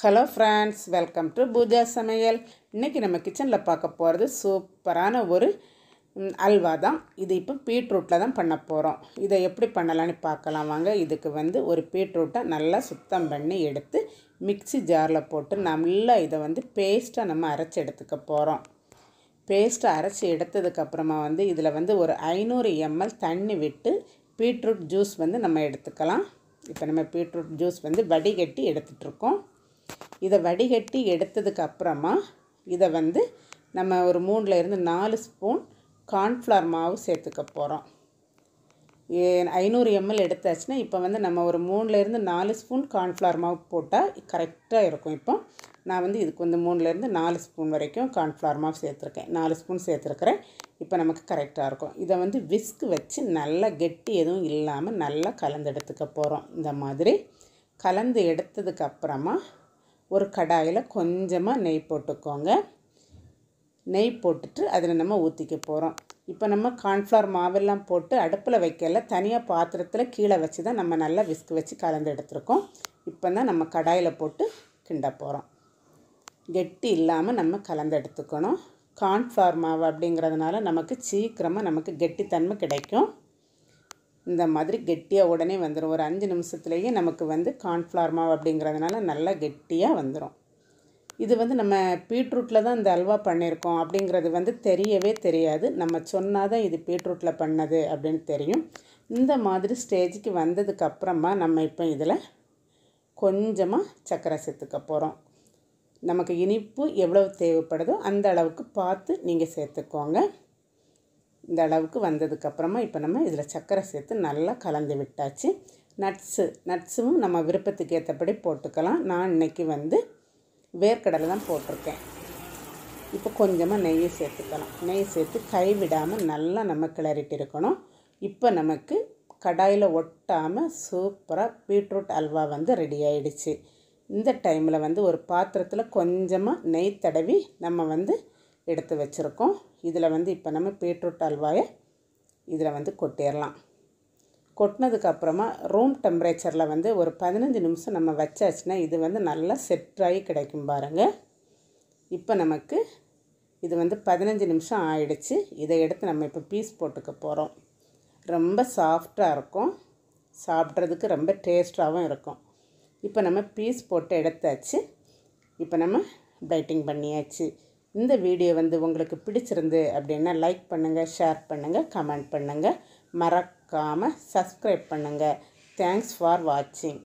hello friends welcome to Pooja சமையல் இன்றைக்கி நம்ம கிச்சனில் பார்க்க போகிறது சூப்பரான ஒரு ம், அல்வா தான் இது இப்போ பீட்ரூட்டில் தான் பண்ண போகிறோம் இதை எப்படி பண்ணலான்னு பார்க்கலாம் வாங்க இதுக்கு வந்து ஒரு பீட்ரூட்டை நல்லா சுத்தம் பண்ணி எடுத்து மிக்ஸி ஜாரில் போட்டு நல்லா இதை வந்து பேஸ்ட்டாக நம்ம அரைச்சி எடுத்துக்க போகிறோம் பேஸ்ட்டை அரைச்சி எடுத்ததுக்கப்புறமா வந்து இதில் வந்து ஒரு ஐநூறு எம்எல் தண்ணி விட்டு பீட்ரூட் ஜூஸ் வந்து நம்ம எடுத்துக்கலாம் இப்போ நம்ம பீட்ரூட் ஜூஸ் வந்து வடிகட்டி எடுத்துகிட்ருக்கோம் இதை வடிகட்டி எடுத்ததுக்கு அப்புறமா இதை வந்து நம்ம ஒரு மூணுல இருந்து நாலு ஸ்பூன் கார்ன்ஃப்ளவர் மாவு சேர்த்துக்க போகிறோம் ஐநூறு எம்எல் எடுத்தாச்சுன்னா இப்போ வந்து நம்ம ஒரு மூணுலேருந்து நாலு ஸ்பூன் கார்ன்ஃப்ளவர் மாவு போட்டால் கரெக்டாக இருக்கும் இப்போ நான் வந்து இதுக்கு வந்து மூணுலேருந்து நாலு ஸ்பூன் வரைக்கும் கார்ன்ஃப்ளவர் மாவு சேர்த்துருக்கேன் நாலு ஸ்பூன் சேர்த்துருக்கிறேன் இப்போ நமக்கு கரெக்டாக இருக்கும் இதை வந்து விஸ்க் வச்சு நல்லா கெட்டி எதுவும் இல்லாமல் நல்லா கலந்து எடுத்துக்க போகிறோம் இந்த மாதிரி கலந்து எடுத்ததுக்கு அப்புறமா ஒரு கடாயில் கொஞ்சமாக நெய் போட்டுக்கோங்க நெய் போட்டுட்டு அதில் நம்ம ஊற்றிக்க போகிறோம் இப்போ நம்ம கார்ன்ஃப்ளவர் மாவெல்லாம் போட்டு அடுப்பில் வைக்கல தனியாக பாத்திரத்தில் கீழே வச்சு தான் நம்ம நல்லா விஸ்க் வச்சு கலந்து எடுத்துருக்கோம் இப்போ தான் நம்ம கடாயில் போட்டு கிண்ட போகிறோம் கெட்டி இல்லாமல் நம்ம கலந்து எடுத்துக்கணும் கார்ன்ஃப்ளவர் மாவு அப்படிங்கிறதுனால நமக்கு சீக்கிரமாக நமக்கு கெட்டித்தன்மை கிடைக்கும் இந்த மாதிரி கெட்டியாக உடனே வந்துடும் ஒரு அஞ்சு நிமிஷத்துலேயே நமக்கு வந்து கார்ன்ஃப்ளவர் மாவு அப்படிங்கிறதுனால நல்லா கெட்டியாக வந்துடும் இது வந்து நம்ம பீட்ரூட்டில் தான் இந்த அல்வா பண்ணியிருக்கோம் அப்படிங்கிறது வந்து தெரியவே தெரியாது நம்ம சொன்னால் தான் இது பீட்ரூட்டில் பண்ணது அப்படின்னு தெரியும் இந்த மாதிரி ஸ்டேஜுக்கு வந்ததுக்கு அப்புறமா நம்ம இப்போ இதில் கொஞ்சமாக சர்க்கரை சேர்த்துக்க போகிறோம் நமக்கு இனிப்பு எவ்வளவு தேவைப்படுதோ அந்த அளவுக்கு பார்த்து நீங்கள் சேர்த்துக்கோங்க இந்த அளவுக்கு வந்ததுக்கப்புறமா இப்போ நம்ம இதில் சர்க்கரை சேர்த்து நல்லா கலந்து விட்டாச்சு நட்ஸு நட்ஸும் நம்ம விருப்பத்துக்கு ஏற்றபடி போட்டுக்கலாம் நான் இன்னைக்கு வந்து வேர்க்கடலை தான் போட்டிருக்கேன் இப்போ கொஞ்சமாக நெய்யை சேர்த்துக்கலாம் நெய் சேர்த்து கைவிடாமல் நல்லா நம்ம கிளறிட்டு இருக்கணும் இப்போ நமக்கு கடாயில் ஒட்டாமல் சூப்பராக பீட்ரூட் அல்வா வந்து ரெடி ஆயிடுச்சு இந்த டைமில் வந்து ஒரு பாத்திரத்தில் கொஞ்சமாக நெய் தடவி நம்ம வந்து எடுத்து வச்சுருக்கோம் இதில் வந்து இப்போ நம்ம பீட்ரூட் அல்வாயை இதில் வந்து கொட்டிடலாம் கொட்டினதுக்கு அப்புறமா ரூம் டெம்பரேச்சரில் வந்து ஒரு பதினஞ்சு நிமிஷம் நம்ம வச்சாச்சுன்னா இது வந்து நல்லா செட்டாகி கிடைக்கும் பாருங்கள் இப்போ நமக்கு இது வந்து பதினஞ்சு நிமிஷம் ஆயிடுச்சு இதை எடுத்து நம்ம இப்போ பீஸ் போட்டுக்க போகிறோம் ரொம்ப சாஃப்டாக இருக்கும் சாப்பிட்றதுக்கு ரொம்ப டேஸ்ட்டாகவும் இருக்கும் இப்போ நம்ம பீஸ் போட்டு எடுத்தாச்சு இப்போ நம்ம பைட்டிங் பண்ணியாச்சு இந்த வீடியோ வந்து உங்களுக்கு பிடிச்சிருந்து அப்படின்னா லைக் பண்ணுங்கள் ஷேர் பண்ணுங்கள் கமெண்ட் பண்ணுங்கள் மறக்காமல் சப்ஸ்கிரைப் பண்ணுங்கள் தேங்க்ஸ் ஃபார் வாட்சிங்